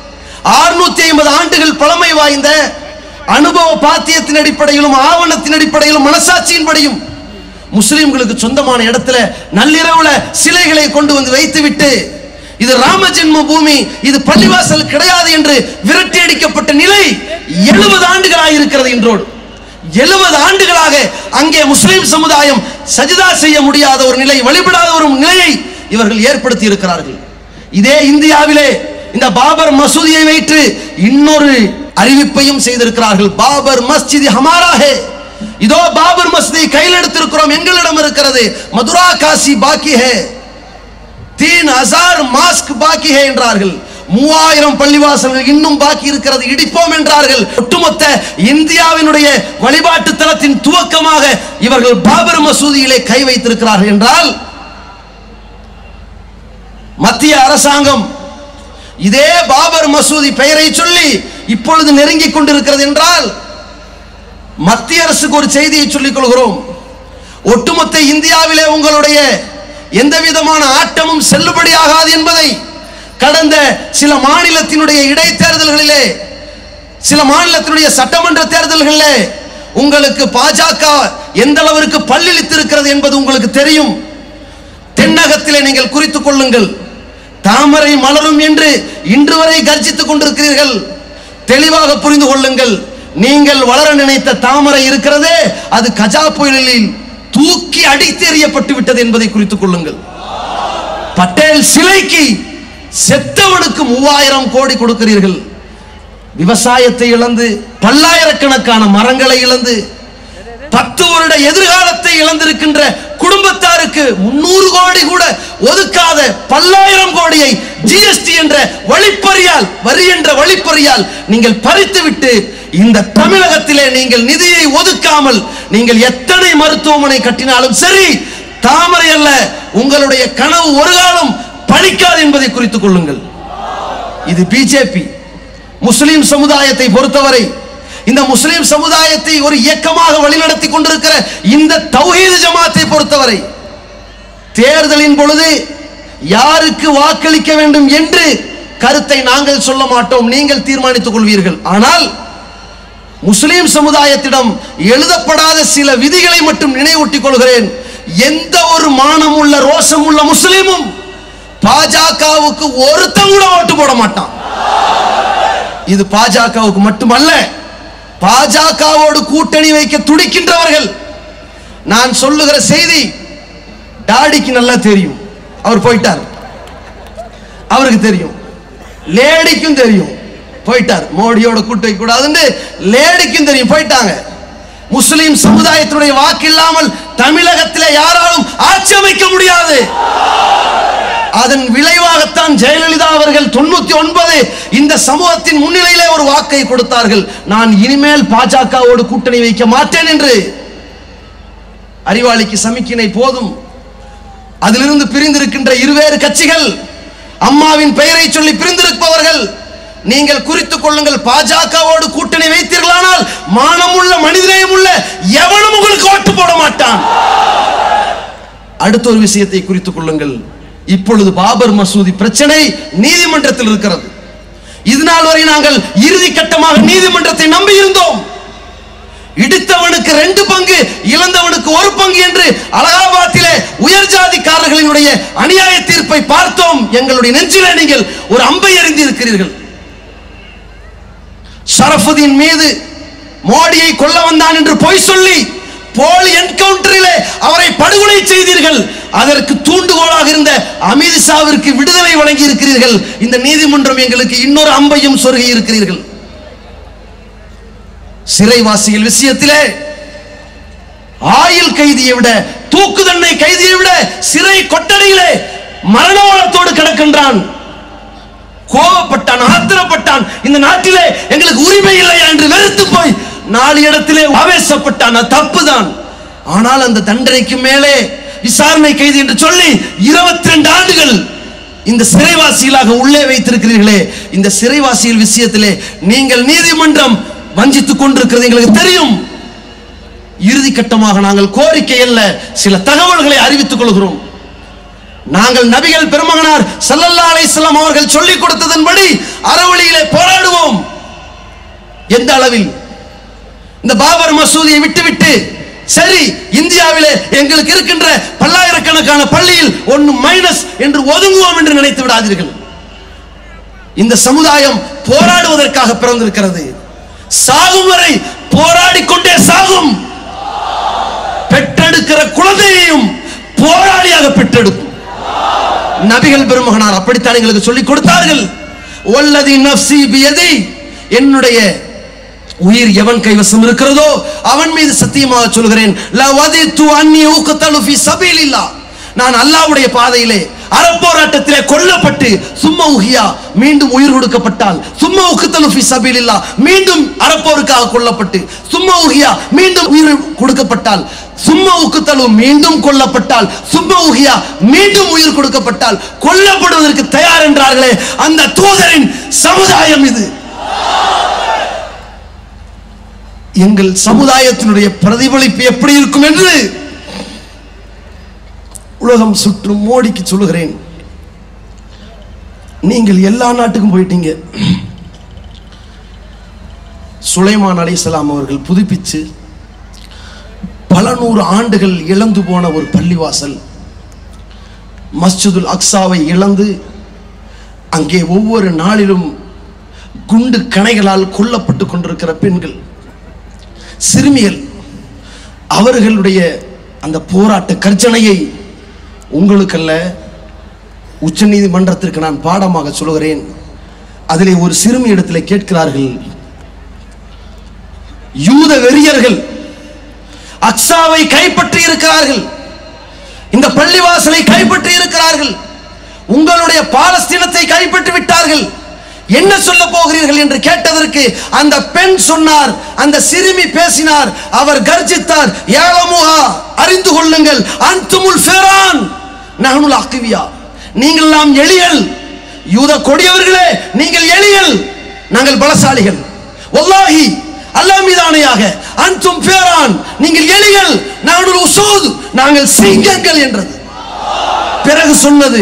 நானூத்தி ஐம்பது ஆண்டுகள் பழமை வாய்ந்த அனுபவ பாத்தியத்தின் அடிப்படையிலும் ஆவணத்தின் அடிப்படையிலும் மனசாட்சியின்படியும் முஸ்லிம்களுக்கு சொந்தமான இடத்துல நள்ளிரவுல சிலைகளை கொண்டு வந்து வைத்துவிட்டு இது ராம ஜென்ம பூமி இது பள்ளிவாசல் கிடையாது என்று விரட்டி அடிக்கப்பட்ட நிலை எழுபது ஆண்டுகளாக இருக்கிறது என்றோடு எழுபது ஆண்டுகளாக அங்கே முஸ்லிம் சமுதாயம் சஜிதா செய்ய முடியாத ஒரு நிலை வழிபடாத ஒரு நிலையை இவர்கள் ஏற்படுத்தி இருக்கிறார்கள் இதே இந்தியாவிலே இந்த பாபர் மசூதியை வைத்து இன்னொரு அறிவிப்பையும் செய்திருக்கிறார்கள் பாபர் மஸ்ஜித் ஹமாரா ஹே இதோ பாபர் மஸ்ஜிதை கையில் எடுத்திருக்கிறோம் எங்களிடம் இருக்கிறது மதுரா காசி பாக்கி ஹே தீன் ஹசார் மாஸ்க் பாக்கி ஹே என்றார்கள் மூவாயிரம் பள்ளிவாசல்கள் இன்னும் பாக்கி இருக்கிறது இடிப்போம் என்றார்கள் ஒட்டுமொத்த இந்தியாவினுடைய வழிபாட்டு தலத்தின் துவக்கமாக இவர்கள் பாபர் மசூதியிலே கை வைத்திருக்கிறார்கள் என்றால் மத்திய அரசாங்கம் இதே பாபர் மசூதி பெயரை சொல்லி இப்பொழுது நெருங்கிக் கொண்டிருக்கிறது என்றால் மத்திய அரசுக்கு ஒரு செய்தியை சொல்லிக் கொள்கிறோம் ஒட்டுமொத்த இந்தியாவிலே உங்களுடைய எந்த விதமான ஆட்டமும் செல்லுபடியாகாது என்பதை கடந்த சில மாநிலத்தினுடைய இடைத்தேர்தல்களிலே சில மாநிலத்தினுடைய சட்டமன்ற தேர்தல்களிலே உங்களுக்கு பாஜக எந்த அளவிற்கு பல்லிழித்திருக்கிறது என்பது உங்களுக்கு தெரியும் தென்னகத்திலே நீங்கள் குறித்துக் கொள்ளுங்கள் தாமரை மலரும் என்று இன்று வரை கர்ஜித்துக் கொண்டிருக்கிறீர்கள் தெளிவாக புரிந்து கொள்ளுங்கள் நீங்கள் வளர நினைத்த தாமரை இருக்கிறதே அது கஜா புயலில் தூக்கி அடித்து எறியப்பட்டு விட்டது என்பதை குறித்துக் கொள்ளுங்கள் பட்டேல் சிலைக்கு செத்தவனுக்கு மூவாயிரம் கோடி கொடுக்கிறீர்கள் விவசாயத்தை இழந்து பல்லாயிரக்கணக்கான மரங்களை இழந்து பத்து வருட எதிர்காலத்தை இழந்திருக்கின்ற குடும்பத்தாருக்கு முன்னூறு கோடி கூட ஒதுக்காத பல்லாயிரம் கோடியை ஜிஎஸ்டி என்ற வழிப்பறியால் வரி என்ற வழிப்பறியால் நீங்கள் பறித்துவிட்டு இந்த தமிழகத்திலே நீங்கள் நிதியை ஒதுக்காமல் நீங்கள் எத்தனை மருத்துவமனை கட்டினாலும் சரி தாமரை அல்ல உங்களுடைய கனவு ஒரு காலம் பழிக்காது என்பதை குறித்துக் கொள்ளுங்கள் இது பிஜேபி முஸ்லிம் சமுதாயத்தை பொறுத்தவரை இந்த முஸ்லிம் சமுதாயத்தை ஒரு இயக்கமாக வழிநடத்தி கொண்டிருக்கிற இந்த தௌஹீது ஜமாத்தை பொறுத்தவரை தேர்தலின் பொழுது யாருக்கு வாக்களிக்க வேண்டும் என்று கருத்தை நாங்கள் சொல்ல மாட்டோம் நீங்கள் தீர்மானித்துக் கொள்வீர்கள் ஆனால் முஸ்லிம் சமுதாயத்திடம் எழுதப்படாத சில விதிகளை மட்டும் நினைவூட்டிக் கொள்கிறேன் எந்த ஒரு மானம் உள்ள ரோஷம் உள்ள முஸ்லிமும் பாஜகவுக்கு ஒருத்தன் கூட ஓட்டு போட மாட்டான் இது பாஜகவுக்கு மட்டுமல்ல பாஜகவோடு கூட்டணி வைக்க துடிக்கின்றவர்கள் நான் சொல்லுகிற செய்தி டாடிக்கு நல்லா தெரியும் அவர் போயிட்டார் அவருக்கு தெரியும் லேடிக்கும் தெரியும் போயிட்டார் மோடியோட கூட்டு வைக்க கூடாதுன்னு லேடிக்கும் தெரியும் போயிட்டாங்க முஸ்லிம் சமுதாயத்தினுடைய வாக்கு இல்லாமல் தமிழகத்திலே யாராலும் ஆட்சி அமைக்க முடியாது அதன் விளைவாகத்தான் ஜெயலலிதா அவர்கள் தொண்ணூத்தி ஒன்பது இந்த சமூகத்தின் முன்னிலையிலே ஒரு வாக்கை கொடுத்தார்கள் நான் இனிமேல் பாஜகவோடு கூட்டணி வைக்க மாட்டேன் என்று அறிவாளிக்கு சமிக்கினை போதும் அதிலிருந்து பிரிந்திருக்கின்ற இருவேறு கட்சிகள் அம்மாவின் பெயரை சொல்லி பிரிந்திருப்பவர்கள் நீங்கள் குறித்துக் கொள்ளுங்கள் பாஜகவோடு கூட்டணி வைத்தீர்களானால் மானமுள்ள மனிதநேயம் உள்ள எவனும் உங்களுக்கு ஓட்டு போட மாட்டான் அடுத்த ஒரு விஷயத்தை குறித்துக் கொள்ளுங்கள் இப்பொழுது பாபர் மசூதி பிரச்சனை நீதிமன்றத்தில் இருக்கிறது இது நாள் வரை நாங்கள் இறுதி கட்டமாக நீதிமன்றத்தை நம்பி இருந்தோம் இடித்தவனுக்கு ரெண்டு பங்கு இழந்தவனுக்கு ஒரு பங்கு என்று அலகாபாத்திலே உயர் ஜாதிக்காரர்களினுடைய அநியாய தீர்ப்பை பார்த்தோம் எங்களுடைய நெஞ்சிலே நீங்கள் ஒரு அம்பை எறிந்து இருக்கிறீர்கள் ஷரஃபுதீன் மீது மோடியை கொல்ல வந்தான் என்று பொய் சொல்லி போலி என்கவுண்டரிலே அவரை படுகொலை செய்தீர்கள் அதற்கு தூண்டுகோலாக இருந்த அமித்ஷாவிற்கு விடுதலை வழங்கி இருக்கிறீர்கள் இந்த நீதிமன்றம் எங்களுக்கு இன்னொரு அம்பையும் சொருகி இருக்கிறீர்கள் சிறைவாசிகள் விஷயத்திலே ஆயுள் கைதியை விட தூக்கு தண்டனை கைதியை விட சிறை கொட்டடையிலே மரணோளத்தோடு கிடக்கின்றான் கோபப்பட்டான் ஆத்திரப்பட்டான் இந்த நாட்டிலே எங்களுக்கு உரிமை இல்லை என்று வெறுத்து போய் நாலு இடத்திலே ஆவேசப்பட்டான் அது தப்புதான் ஆனால் அந்த தண்டனைக்கு மேலே விசாரணை கைது என்று சொல்லி இருபத்தி ரெண்டு ஆண்டுகள் இந்த சிறைவாசிகளாக உள்ளே வைத்திருக்கிறீர்களே இந்த சிறைவாசிகள் விஷயத்திலே நீங்கள் நீதிமன்றம் வஞ்சித்துக் கொண்டிருக்கிறது எங்களுக்கு தெரியும் இறுதி கட்டமாக நாங்கள் கோரிக்கை அல்ல சில தகவல்களை அறிவித்துக் கொள்கிறோம் நாங்கள் நபிகள் பெருமகனார் ஸல்லல்லாஹு அலைஹி வஸல்லம் அவர்கள் சொல்லிக் கொடுத்ததன்படி அறவழியிலே போராடுவோம் எந்த அளவில் இந்த பாபர் மசூதியை விட்டுவிட்டு சரி இந்தியாவிலே எங்களுக்கு இருக்கின்ற பல்லாயிரக்கணக்கான பள்ளியில் ஒன்று மைனஸ் என்று ஒதுங்குவோம் என்று நினைத்து விடாதீர்கள் இந்த சமுதாயம் போராடுவதற்காக பிறந்திருக்கிறது சாகும் வரை போராடிக் கொண்டே சாகும் பெற்றெடுக்கிற குழந்தையையும் போராளியாக பெற்றெடுக்கும் நபிகள் பெருமகனார் அப்படித்தான் எங்களுக்கு சொல்லிக் கொடுத்தார்கள் வல்லதி நஃப்சி பியதி என்னுடைய உயிர் எவன் கைவசம் இருக்கிறதோ அவன் மீது சத்தியமாக சொல்கிறேன் லவதித்து அன்னி ஊக்கத்தலு ஃபி சபீலில்லாஹ் நான் அல்லாஹ்வுடைய பாதையிலே அறப்போராட்டத்திலே கொல்லப்பட்டு சும்மா உஹியா மீண்டும் உயிர் கொடுக்கப்பட்டால் சும்மா உக்குத்தலு ஃபி சபீலில்லாஹ் மீண்டும் அறப்போருக்காக கொல்லப்பட்டு சும்மா உஹியா மீண்டும் உயிர் கொடுக்கப்பட்டால் சும்மா உக்குத்தலு மீண்டும் கொல்லப்பட்டால் சும்மா உஹியா மீண்டும் உயிர் கொடுக்கப்பட்டால் கொல்லப்படுவதற்கு தயார் என்றார்களே அந்த தூதரின் சமுதாயம் இது எங்கள் சமுதாயத்தினுடைய பிரதிபலிப்பு எப்படி இருக்கும் என்று உலகம் சுற்றும் மோடிக்கு சொல்லுகிறேன் நீங்கள் எல்லா நாட்டுக்கும் போயிட்டீங்க சுலைமான் அலைஹிஸ்ஸலாம் அவர்கள் புதுப்பிச்சு பல நூறு ஆண்டுகள் இழந்து போன ஒரு பள்ளிவாசல் மஸ்ஜிதுல் அக்ஸாவை இழந்து அங்கே ஒவ்வொரு நாளிலும் குண்டு கணைகளால் கொல்லப்பட்டு கொண்டிருக்கிற பெண்கள் சிறுமிகள் அவர்களுடைய அந்த போராட்ட கர்ஜனையை உங்களுக்கல்ல உச்சநீதிமன்றத்திற்கு நான் பாடமாக சொல்கிறேன் அதிலே ஒரு சிறுமி இடத்துல கேட்கிறார்கள் யூத வெறியர்கள் அக்ஸாவை கைப்பற்றி இருக்கிறார்கள் இந்த பள்ளிவாசலை கைப்பற்றி இருக்கிறார்கள் உங்களுடைய பாலஸ்தீனத்தை கைப்பற்றி விட்டார்கள் என்ன சொல்ல போகிறீர்கள் என்று கேட்டதற்கு அந்த பெண் சொன்னார் அந்த சிறுமி பேசினார் அவர் கர்ஜித்தார் ஏலமுகா அறிந்து கொள்ளுங்கள் அன்துமுல் ஃபெரான் நஹனுல் அக்வியா நீங்கள் நாம் எளியல் யூத கொடியவர்களே நீங்கள் எளியல் நாங்கள் பலசாலிகள் வல்லாஹி அல்லாஹ் மீதானையாக அன்தும் ஃபெரான் நீங்கள் எளியல் நாங்கள் உசூத் நாங்கள் சிங்கங்கள் என்றது பிறகு சொன்னது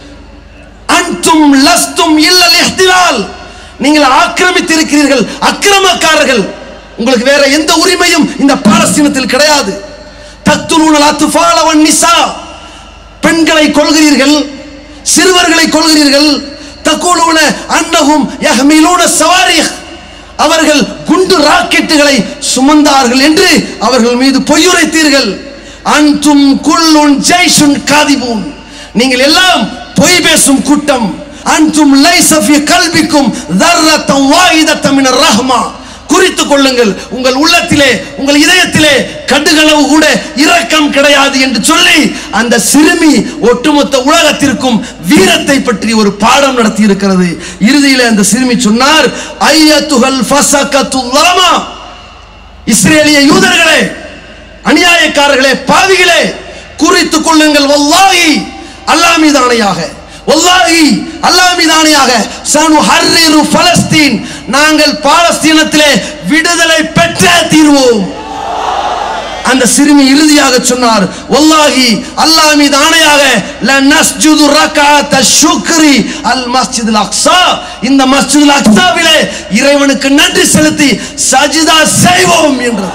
அன்தும் லஸ்தும் இல்லல் இஹ்திலால் நீங்கள் ஆக்கிரமித்து இருக்கிறீர்கள் அக்கிரமக்காரர்கள் உங்களுக்கு வேற எந்த உரிமையும் இந்த பாலஸ்தீனத்தில் கிடையாது தத்துலூனல் அத்துஃபால வன் நிசா பெண்களை கொள்கிறீர்கள் சிறுவர்களை கொள்கிறீர்கள் தக்கூலூன அன்னகும் யஹ்மிலூன சவாரிஹ் அவர்கள் குண்டு ராக்கெட்டுகளை சுமந்தார்கள் என்று அவர்கள் மீது பொய்யுரைத்தீர்கள் அன்தும் குல்லுன் ஜெய்ஷுன் காதிபூன் நீங்கள் எல்லாம் பொய் பேசும் கூட்டம் அன்தும் லைஸ ஃபி கல்பிக்கும் தர்ரத்தம் வாயிதத்தம் மினர் ரஹ்மா குறித்துக் கொள்ளுங்கள் உங்கள் உள்ளத்திலே உங்கள் இதயத்திலே கடுகளவு கூட இரக்கம் கிடையாது என்று சொல்லி அந்த சிறுமி ஒட்டுமொத்த உலகத்திற்கும் வீரத்தை பற்றி ஒரு பாடம் நடத்தி இருக்கிறது இறுதியிலே அந்த சிறுமி சொன்னார் ஐயத்துகள் ஃபசகத்துல்லமா இஸ்ரேலிய யூதர்களே அநியாயக்காரர்களே பாவிகளே குறித்துக் கொள்ளுங்கள் வல்லாஹி அல்லாஹ் மீது ஆணையாக வல்லாஹி அல்லாஹ் மீது ஆணையாக சனு ஹர்ரிரு பலஸ்தீன் நாங்கள் பாலஸ்தீனத்திலே விடுதலை பெற்றே தீர்வோம் அந்த சிறுமி இறுதியாக சொன்னார் வல்லாஹி அல்லாஹ் மீது ஆணையாக ல நஸ்ஜுது ரகாத ஷுக்ரி அல் மஸ்ஜிதுல் அக்ஸா இந்த மஸ்ஜிதுல் அக்ஸாவிலே இறைவனுக்கு நன்றி செலுத்தி சஜிதா செய்வோம் என்றது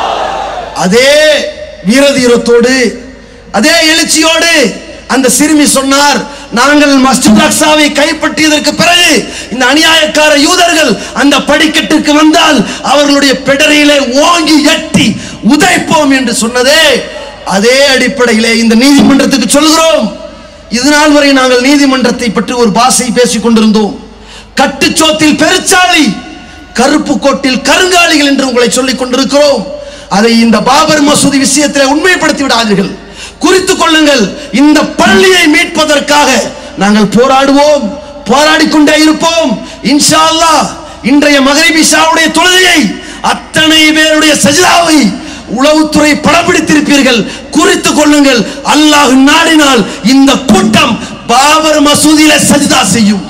அதே வீரதீரத்தோடு அதே எழுச்சியோடு அந்த சிறுமி சொன்னார் நாங்கள் மஸ்ஜித் அக்ஸாவை கைப்பற்றியதற்கு பிறகு இந்த அநியாயக்கார யூதர்கள் அந்த படிக்கட்டுக்கு வந்தால் அவர்களுடைய பெடரியிலே ஓங்கி எட்டி உதைப்போம் என்று சொன்னதே அதே அடிப்படையிலே இந்த நீதிமன்றத்துக்கு சொல்கிறோம் இது நாள் வரை நாங்கள் நீதிமன்றத்தை பற்றி ஒரு பாஷை பேசிக் கொண்டிருந்தோம் கட்டுச்சோத்தில் பெருச்சாளி கருப்பு கோட்டில் கருங்காலிகள் என்று உங்களை சொல்லிக் கொண்டிருக்கிறோம் அதை இந்த பாபர் மசூதி விஷயத்தில் உண்மைப்படுத்தி விடாதீர்கள் குறித்துக் கொள்ளுங்கள் இந்த பள்ளியை மீட்பதற்காக நாங்கள் போராடுவோம் போராடிக் கொண்டே இருப்போம் இன்ஷா அல்லாஹ் இன்றைய மகரிபி ஷாவுடைய தொழுகையை அத்தனை பேருடைய சஜிதாவை உளவுத்துறை படப்பிடித்திருப்பீர்கள் குறித்துக் கொள்ளுங்கள் அல்லாஹ் நாடினால் இந்த கூட்டம் பாபர் மசூதியில சஜிதா செய்யும்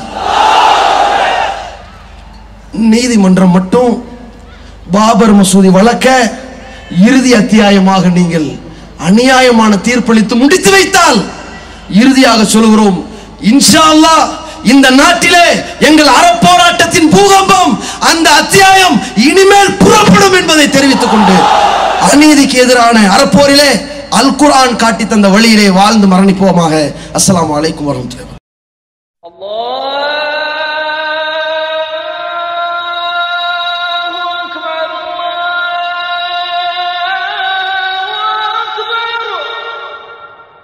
நீதிமன்றம் மட்டும் பாபர் மசூதி வழக்க இறுதி அத்தியாயமாக நீங்கள் அநியாயமான தீர்ப்பளித்து முடித்து வைத்தால் இறுதியாக சொல்கிறோம் இன்ஷா அல்லாஹ் இந்த நாட்டிலே எங்கள் அறப்போராட்டத்தின் பூகம்பம் அந்த அத்தியாயம் இனிமேல் புறப்படும் என்பதை தெரிவித்துக் கொண்டு அநீதிக்கு எதிரான அறப்போரிலே அல் குர்ஆன் காட்டி தந்த வழியிலே வாழ்ந்து மரணிப்போமாக அஸ்ஸலாமு அலைக்கும் வரஹ்மத்துல்லாஹி الله